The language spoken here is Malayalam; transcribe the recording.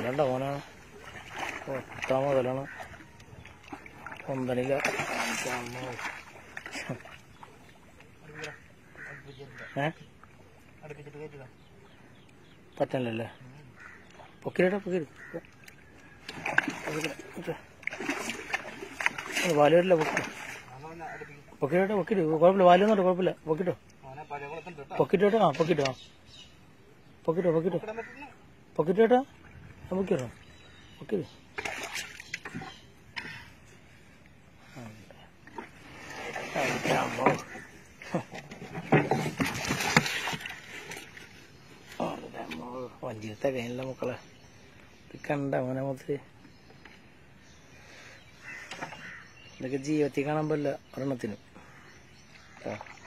നല്ല ഓനാണ് എത്ര മുതലാണ് ഒന്നണില്ല ഏ അടുപ്പിച്ചിട്ട് കയറ്റുക പറ്റണല്ലേ പൊക്കിരട്ടെ പൊക്കിരി വാല് വരില്ല പൊക്കി അവനെ അടുപ്പിക്കും പൊക്കിരട്ടെ പൊക്കിട്ട് കുഴപ്പമില്ല വാലൊന്നും കുഴപ്പമില്ല പൊക്കിട്ടോ അവനെ പഴയ കുളത്തുണ്ട് കേട്ടോ പൊക്കിട്ടോ ആ പൊക്കിട്ടോ ആ പൊക്കിട്ടോ പൊക്കിട്ടോ ഇടാൻ പറ്റില്ല പൊക്കിട്ട് കേട്ടാ പൊക്കിട്ടോ പൊക്കിത് വഞ്ചിരത്തെ കഴിഞ്ഞില്ല മക്കളെ ഇത് കണ്ട മോനെ മുത്ത് ഇതൊക്കെ ജീവിതത്തിൽ കാണാൻ പറ്റില്ല ഒരെണ്ണത്തിന് കേട്ടോ